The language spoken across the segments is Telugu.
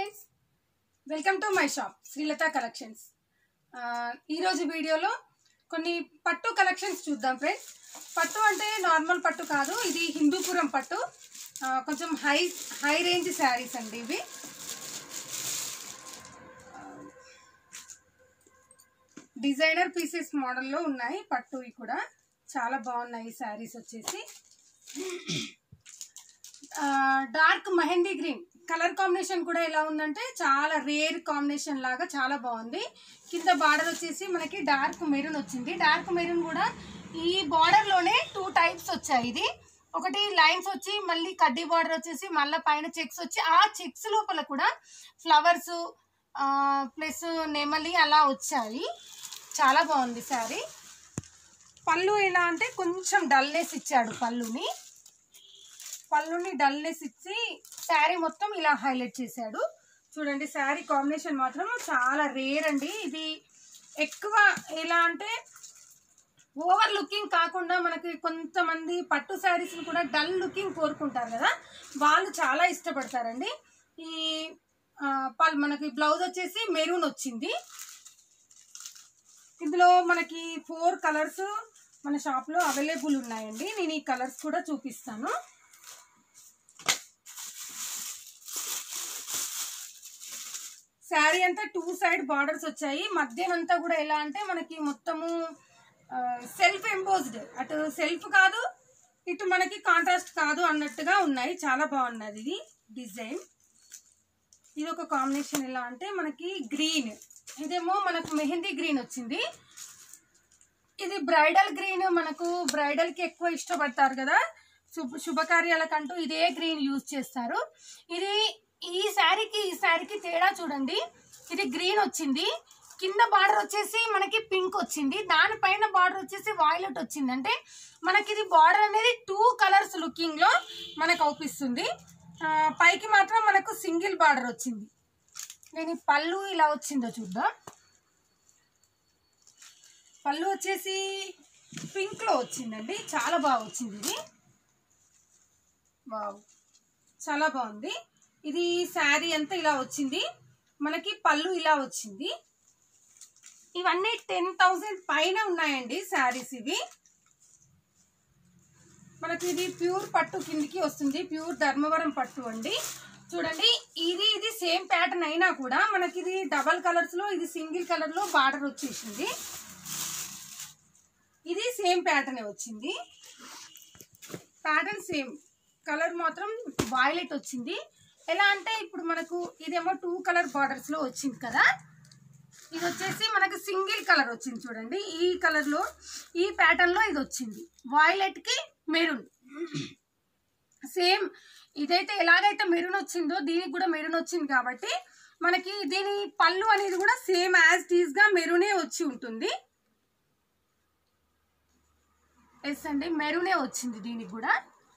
friends welcome to my shop Srilatha collections ఆ, ఈరోజు వీడియోలో కొన్ని పట్టు కలెక్షన్స్ చూద్దాం ఫ్రెండ్స్ పట్టు అంటే నార్మల్ పట్టు కాదు ఇది హిందూపురం పట్టు ఆ, కొంచెం హై హై రేంజ్ శారీస్ అండి ఇవి డిజైనర్ పీసెస్ మోడల్లో ఉన్నాయి పట్టువి కూడా చాలా బాగున్నాయి శారీస్ వచ్చేసి dark mehndi green colour combination కూడా ఎలా ఉందంటే చాలా రేర్ కాంబినేషన్ లాగా చాలా బాగుంది కింద బార్డర్ వచ్చేసి మనకి డార్క్ మెరూన్ వచ్చింది డార్క్ మెరూన్ కూడా ఈ బార్డర్ లోనే టూ టైప్స్ వచ్చాయి ఇది ఒకటి లైన్స్ వచ్చి మళ్ళీ కడ్డీ బార్డర్ వచ్చేసి మళ్ళీ పైన చెక్స్ వచ్చి ఆ చెక్స్ లోపల కూడా ఫ్లవర్స్ ప్లస్ నెమలి అలా వచ్చాయి చాలా బాగుంది శారీ పళ్ళు ఎలా అంటే కొంచెం డల్నెస్ ఇచ్చాడు పళ్ళుని పళ్ళుని డల్నెస్ ఇచ్చి శారీ మొత్తం ఇలా హైలైట్ చేశాడు చూడండి శారీ కాంబినేషన్ మాత్రం చాలా రేర్ అండి ఇది ఎక్కువ ఎలా అంటే ఓవర్ లుకింగ్ కాకుండా మనకి కొంతమంది పట్టు శారీస్ని కూడా డల్ లుకింగ్ కోరుకుంటారు కదా వాళ్ళు చాలా ఇష్టపడతారండి ఈ ఆ, పల్ మనకి బ్లౌజ్ వచ్చేసి మెరూన్ వచ్చింది ఇందులో మనకి ఫోర్ కలర్స్ మన షాప్లో అవైలబుల్ ఉన్నాయండి నేను ఈ కలర్స్ కూడా చూపిస్తాను శారీ అంతా టూ సైడ్ బార్డర్స్ వచ్చాయి మధ్యనంతా కూడా ఎలా అంటే మనకి మొత్తము సెల్ఫ్ ఎంబోజ్డ్ అటు సెల్ఫ్ కాదు ఇటు మనకి కాంట్రాస్ట్ కాదు అన్నట్టుగా ఉన్నాయి చాలా బాగున్నది ఇది డిజైన్ ఇది ఒక కాంబినేషన్ ఎలా అంటే మనకి గ్రీన్ ఇదేమో మనకు మెహందీ గ్రీన్ వచ్చింది ఇది బ్రైడల్ గ్రీన్ మనకు బ్రైడల్ కి ఎక్కువ ఇష్టపడతారు కదా శుభ శుభకార్యాలకంటూ ఇదే గ్రీన్ యూజ్ చేస్తారు ఇది ఈ శారీకి ఈ శారీకి తేడా చూడండి ఇది గ్రీన్ వచ్చింది కింద బార్డర్ వచ్చేసి మనకి పింక్ వచ్చింది దానిపైన బార్డర్ వచ్చేసి వాయిలెట్ వచ్చింది అంటే మనకి ఇది బార్డర్ అనేది టూ కలర్స్ లుకింగ్ లో మనకు అవుపిస్తుంది ఆ, పైకి మాత్రం మనకు సింగిల్ బార్డర్ వచ్చింది నేను ఈ పళ్ళు ఇలా వచ్చిందో చూద్దాం పళ్ళు వచ్చేసి పింక్ లో వచ్చిందండి చాలా బాగా వచ్చింది ఇది వావ్ చాలా బాగుంది ఇది శారీ అంతా ఇలా వచ్చింది మనకి పళ్ళు ఇలా వచ్చింది ఇవన్నీ టెన్ థౌసండ్ పైన ఉన్నాయండి శారీస్ ఇవి మనకి ఇది ప్యూర్ పట్టు కిందికి వస్తుంది ప్యూర్ ధర్మవరం పట్టు అండి చూడండి ఇది ఇది సేమ్ ప్యాటర్న్ అయినా కూడా మనకి ఇది డబల్ కలర్స్ లో ఇది సింగిల్ కలర్ లో బార్డర్ వచ్చేసింది ఇది సేమ్ ప్యాటర్న్ వచ్చింది ప్యాటర్న్ సేమ్ కలర్ మాత్రం వైలెట్ వచ్చింది ఎలా అంటే ఇప్పుడు మనకు ఇదేమో టూ కలర్ బార్డర్స్ లో వచ్చింది కదా ఇది వచ్చేసి మనకు సింగిల్ కలర్ వచ్చింది చూడండి ఈ కలర్ లో ఈ ప్యాటర్న్ లో ఇది వచ్చింది వైలెట్ కి మెరూన్ సేమ్ ఇదైతే ఎలాగైతే మెరూన్ వచ్చిందో దీనికి కూడా మెరూన్ వచ్చింది కాబట్టి మనకి దీని పళ్ళు అనేది కూడా సేమ్ యాజ్ టీజ్ గా మెరూనే వచ్చి ఉంటుంది ఎస్ అండి మెరూనే వచ్చింది దీనికి కూడా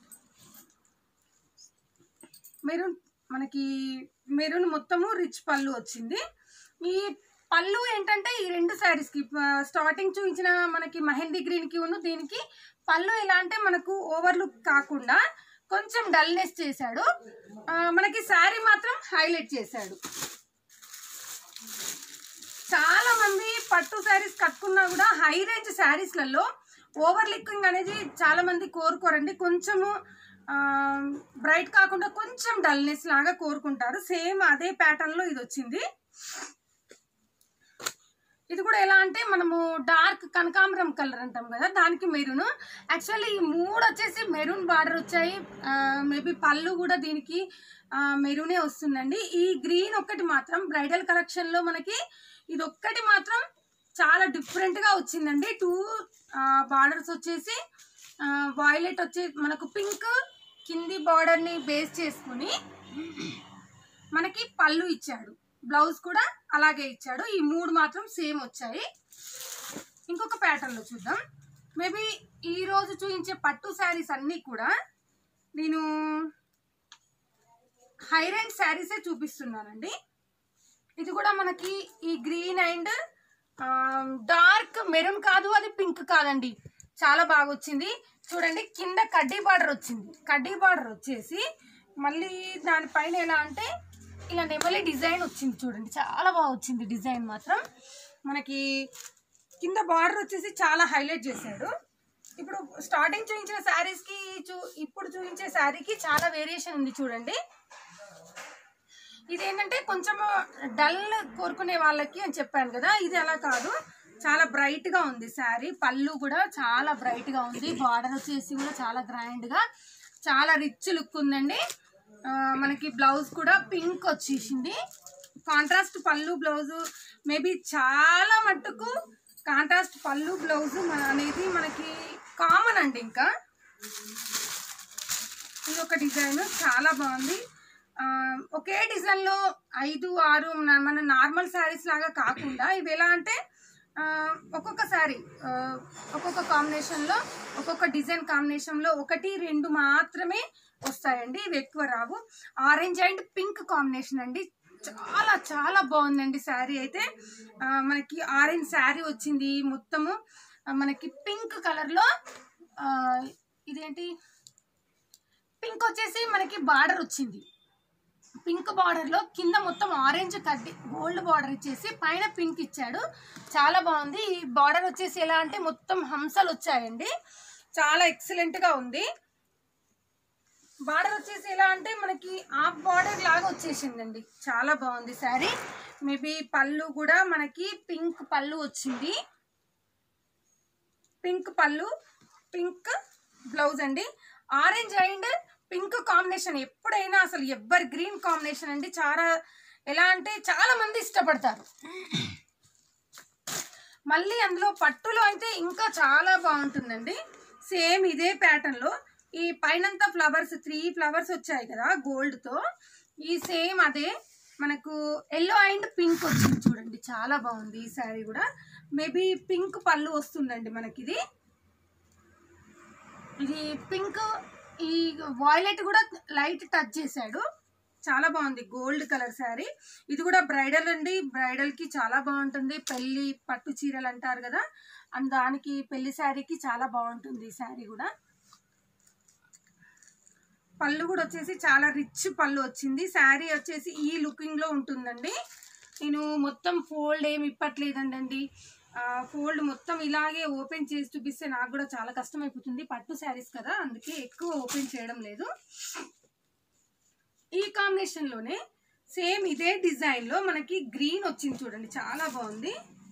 మెరూన్ మనకి మెరూన్ మొత్తము రిచ్ పళ్ళు వచ్చింది ఈ పళ్ళు ఏంటంటే ఈ రెండు శారీస్ కి స్టార్టింగ్ చూపించిన మనకి మెహందీ గ్రీన్ కి ఉన్న దీనికి పళ్ళు ఎలా అంటే మనకు ఓవర్ లుక్ కాకుండా కొంచెం డల్నెస్ చేశాడు ఆ, మనకి శారీ మాత్రం హైలైట్ చేశాడు చాలా మంది పట్టు శారీస్ కట్టుకున్నా కూడా హై రేంజ్ శారీస్లలో ఓవర్ లిక్కింగ్ అనేది చాలా మంది కోరుకోరండి కొంచెము బ్రైట్ కాకుండా కొంచెం డల్నెస్ లాగా కోరుకుంటారు సేమ్ అదే ప్యాటర్న్ లో ఇది వచ్చింది ఇది కూడా ఎలా అంటే మనము డార్క్ కనకాంబరం కలర్ అంటాం కదా దానికి మెరూన్ యాక్చువల్లీ ఈ మూడు వచ్చేసి మెరూన్ బార్డర్ వచ్చాయి మేబీ పళ్ళు కూడా దీనికి మెరూనే వస్తుందండి ఈ గ్రీన్ ఒక్కటి మాత్రం బ్రైడల్ కలెక్షన్ లో మనకి ఇది ఒక్కటి మాత్రం చాలా డిఫరెంట్ గా వచ్చిందండి టూ బార్డర్స్ వచ్చేసి వాయిలెట్ వచ్చే మనకు పింక్ కింది బార్డర్ ని బేస్ చేసుకుని మనకి పళ్ళు ఇచ్చాడు బ్లౌజ్ కూడా అలాగే ఇచ్చాడు ఈ మూడు మాత్రం సేమ్ వచ్చాయి ఇంకొక ప్యాటర్న్ లో చూద్దాం మేబీ ఈ రోజు చూపించే పట్టు శారీస్ అన్నీ కూడా నేను హై రేంజ్ శారీసే చూపిస్తున్నానండి ఇది కూడా మనకి ఈ గ్రీన్ అండ్ డార్క్ మెరూన్ కాదు అది పింక్ కాదండి చాలా బాగా వచ్చింది చూడండి కింద కడ్డీ బార్డర్ వచ్చింది కడ్డీ బార్డర్ వచ్చేసి మళ్ళీ దానిపైన ఎలా అంటే ఇలా నెమలి డిజైన్ వచ్చింది చూడండి చాలా బాగా వచ్చింది డిజైన్ మాత్రం మనకి కింద బార్డర్ వచ్చేసి చాలా హైలైట్ చేశాడు ఇప్పుడు స్టార్టింగ్ చూపించిన శారీస్కి చూ ఇప్పుడు చూపించే శారీకి చాలా వేరియేషన్ ఉంది చూడండి ఇది ఏంటంటే కొంచెం డల్ కోరుకునే వాళ్ళకి అని చెప్పాను కదా ఇది అలా కాదు చాలా బ్రైట్ గా ఉంది శారీ పళ్ళు కూడా చాలా బ్రైట్ గా ఉంది బార్డర్ వచ్చేసి కూడా చాలా గ్రాండ్ గా చాలా రిచ్ లుక్ ఉందండి ఆ, మనకి బ్లౌజ్ కూడా పింక్ వచ్చేసింది కాంట్రాస్ట్ పళ్ళు బ్లౌజ్ మేబీ చాలా మట్టుకు కాంట్రాస్ట్ పళ్ళు బ్లౌజ్ అనేది మనకి కామన్ అండి ఇంకా ఇది ఒక డిజైన్ చాలా బాగుంది ఆ, ఒకే డిజైన్ లో ఐదు ఆరు మన- మన నార్మల్ శారీస్ లాగా కాకుండా ఇవి ఎలా అంటే ఆ, ఒక్కొక్క శారీ ఆ, ఒక్కొక్క కాంబినేషన్ లో ఒక్కొక్క డిజైన్ కాంబినేషన్ లో ఒకటి రెండు మాత్రమే వస్తాయండి ఇవి ఎక్కువ రావు ఆరెంజ్ అండ్ పింక్ కాంబినేషన్ అండి చాలా చాలా బాగుందండి శారీ అయితే ఆ, మనకి ఆరెంజ్ శారీ వచ్చింది మొత్తము ఆ, మనకి పింక్ కలర్ లో ఆ, ఇదేంటి పింక్ వచ్చేసి మనకి బార్డర్ వచ్చింది పింక్ బార్డర్ లో కింద మొత్తం ఆరెంజ్ కడ్డి గోల్డ్ బార్డర్ ఇచ్చేసి పైన పింక్ ఇచ్చాడు చాలా బాగుంది ఈ బార్డర్ వచ్చేసి ఎలా అంటే మొత్తం హంసలు వచ్చాయండి చాలా ఎక్సలెంట్ గా ఉంది బార్డర్ వచ్చేసి ఎలా అంటే మనకి హాఫ్ బార్డర్ లాగా వచ్చేసిందండి చాలా బాగుంది శారీ మేబీ పళ్ళు కూడా మనకి పింక్ పళ్ళు వచ్చింది పింక్ పళ్ళు పింక్ బ్లౌజ్ అండి ఆరెంజ్ అండ్ పింక్ కాంబినేషన్ ఎప్పుడైనా అసలు ఎవ్వర్ గ్రీన్ కాంబినేషన్ అండి చాలా ఎలా అంటే చాలా మంది ఇష్టపడతారు మళ్ళీ అందులో పట్టులో అయితే ఇంకా చాలా బాగుంటుందండి సేమ్ ఇదే ప్యాటర్న్ లో ఈ పైనంతా ఫ్లవర్స్ త్రీ ఫ్లవర్స్ వచ్చాయి కదా గోల్డ్ తో ఈ సేమ్ అదే మనకు ఎల్లో అండ్ పింక్ వచ్చింది చూడండి చాలా బాగుంది ఈ శారీ కూడా మేబీ పింక్ పళ్ళు వస్తుందండి మనకి ఇది ఇది పింక్ ఈ వాయిలెట్ కూడా లైట్ టచ్ చేశాడు చాలా బాగుంది గోల్డ్ కలర్ శారీ ఇది కూడా బ్రైడల్ అండి బ్రైడల్ కి చాలా బాగుంటుంది పెళ్లి పట్టు చీరలు అంటారు కదా అండ్ దానికి పెళ్లి శారీకి చాలా బాగుంటుంది ఈ శారీ కూడా పళ్ళు కూడా వచ్చేసి చాలా రిచ్ పళ్ళు వచ్చింది శారీ వచ్చేసి ఈ లుకింగ్ లో ఉంటుందండి నేను మొత్తం ఫోల్డ్ ఏమి ఇప్పట్లేదండి ఫోల్డ్ మొత్తం ఇలాగే ఓపెన్ చేసి చూపిస్తే నాకు కూడా చాలా కష్టం అయిపోతుంది పట్టు శారీస్ కదా అందుకే ఎక్కువ ఓపెన్ చేయడం లేదు ఈ కాంబినేషన్ లోనే సేమ్ ఇదే డిజైన్ లో మనకి గ్రీన్ వచ్చింది చూడండి చాలా బాగుంది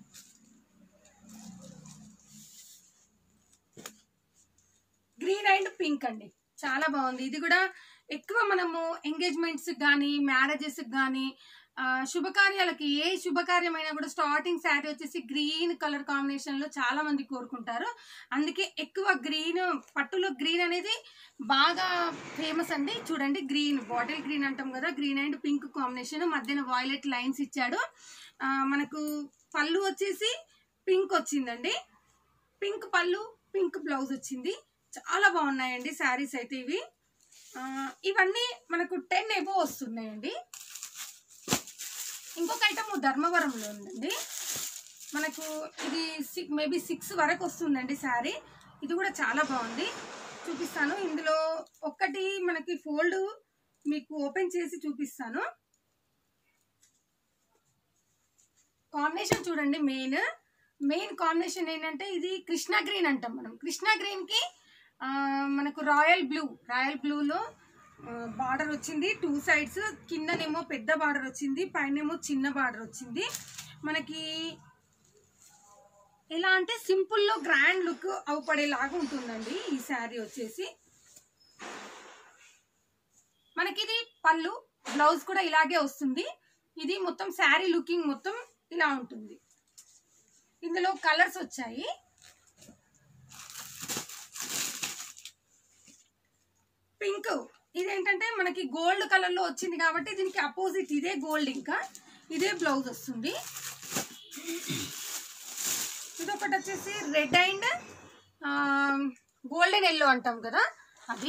గ్రీన్ అండ్ పింక్ అండి చాలా బాగుంది ఇది కూడా ఎక్కువ మనము ఎంగేజ్మెంట్స్ కానీ మ్యారేజెస్ కానీ శుభకార్యాలకి ఏ శుభకార్యమైనా కూడా స్టార్టింగ్ శారీ వచ్చేసి గ్రీన్ కలర్ కాంబినేషన్ లో చాలా మంది కోరుకుంటారు అందుకే ఎక్కువ గ్రీన్ పట్టులో గ్రీన్ అనేది బాగా ఫేమస్ అండి చూడండి గ్రీన్ బాటిల్ గ్రీన్ అంటాం కదా గ్రీన్ అండ్ పింక్ కాంబినేషన్ మధ్యన వాయిలెట్ లైన్స్ ఇచ్చాడు ఆ, మనకు పళ్ళు వచ్చేసి పింక్ వచ్చిందండి పింక్ పళ్ళు పింక్ బ్లౌజ్ వచ్చింది చాలా బాగున్నాయండి శారీస్ అయితే ఇవి ఆ, ఇవన్నీ మనకు టెన్ ఎబో వస్తున్నాయండి ఇంకొక ఐటమ్ ధర్మవరంలో ఉందండి మనకు ఇది సిక్ మేబీ సిక్స్ వరకు వస్తుందండి శారీ ఇది కూడా చాలా బాగుంది చూపిస్తాను ఇందులో ఒక్కటి మనకి ఫోల్డ్ మీకు ఓపెన్ చేసి చూపిస్తాను కాంబినేషన్ చూడండి మెయిన్ మెయిన్ కాంబినేషన్ ఏంటంటే ఇది కృష్ణా గ్రీన్ అంటాం మనం కృష్ణా గ్రీన్ కి ఆ, మనకు రాయల్ బ్లూ రాయల్ బ్లూలో బార్డర్ వచ్చింది టూ సైడ్స్ కిందనేమో పెద్ద బార్డర్ వచ్చింది పైనేమో చిన్న బార్డర్ వచ్చింది మనకి ఎలా అంటే సింపుల్లో గ్రాండ్ లుక్ అవుపడేలాగా ఉంటుందండి ఈ శారీ వచ్చేసి మనకి ఇది పళ్ళు బ్లౌజ్ కూడా ఇలాగే వస్తుంది ఇది మొత్తం శారీ లుకింగ్ మొత్తం ఇలా ఉంటుంది ఇందులో కలర్స్ వచ్చాయి పింక్ ఇదేంటంటే మనకి గోల్డ్ కలర్ లో వచ్చింది కాబట్టి దీనికి అపోజిట్ ఇదే గోల్డ్ ఇంకా ఇదే బ్లౌజ్ వస్తుంది ఇది ఒకటి వచ్చేసి రెడ్ అండ్ గోల్డెన్ ఎల్లో అంటాం కదా అది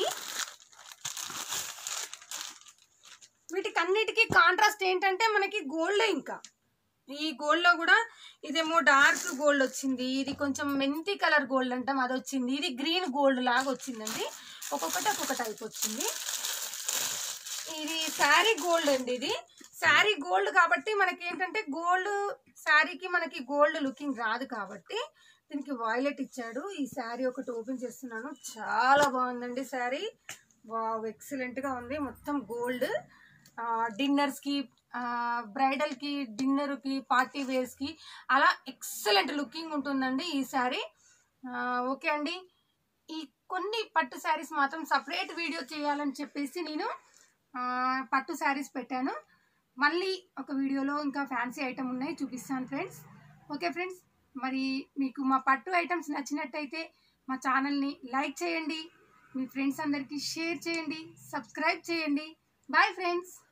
వీటికి అన్నిటికీ కాంట్రాస్ట్ ఏంటంటే మనకి గోల్డ్ ఇంకా ఈ గోల్డ్ లో కూడా ఇదేమో డార్క్ గోల్డ్ వచ్చింది ఇది కొంచెం మెంతి కలర్ గోల్డ్ అంటాం అది వచ్చింది ఇది గ్రీన్ గోల్డ్ లాగా వచ్చిందండి ఒక్కొక్కటి ఒక్కొక్క టైప్ వచ్చింది ఇది శారీ గోల్డ్ అండి ఇది శారీ గోల్డ్ కాబట్టి మనకి ఏంటంటే గోల్డ్ శారీకి మనకి గోల్డ్ లుకింగ్ రాదు కాబట్టి దీనికి వాయిలెట్ ఇచ్చాడు ఈ శారీ ఒకటి ఓపెన్ చేస్తున్నాను చాలా బాగుందండి శారీ వావ్ ఎక్సలెంట్ గా ఉంది మొత్తం గోల్డ్ డిన్నర్స్ కి బ్రైడల్ కి డిన్నర్ కి పార్టీ వేర్స్ కి అలా ఎక్సలెంట్ లుకింగ్ ఉంటుందండి ఈ శారీ ఓకే అండి ఈ కొన్ని పట్టు శారీస్ మాత్రం సపరేట్ వీడియో చేయాలని చెప్పేసి నేను ఆ, పట్టు శారీస్ పెట్టాను మళ్ళీ ఒక వీడియోలో ఇంకా ఫ్యాన్సీ ఐటమ్ ఉన్నాయి చూపిస్తాను ఫ్రెండ్స్ ఓకే ఫ్రెండ్స్ మరి మీకు మా పట్టు ఐటమ్స్ నచ్చినట్టయితే మా ఛానల్ని లైక్ చేయండి మీ ఫ్రెండ్స్ అందరికీ షేర్ చేయండి సబ్స్క్రైబ్ చేయండి బాయ్ ఫ్రెండ్స్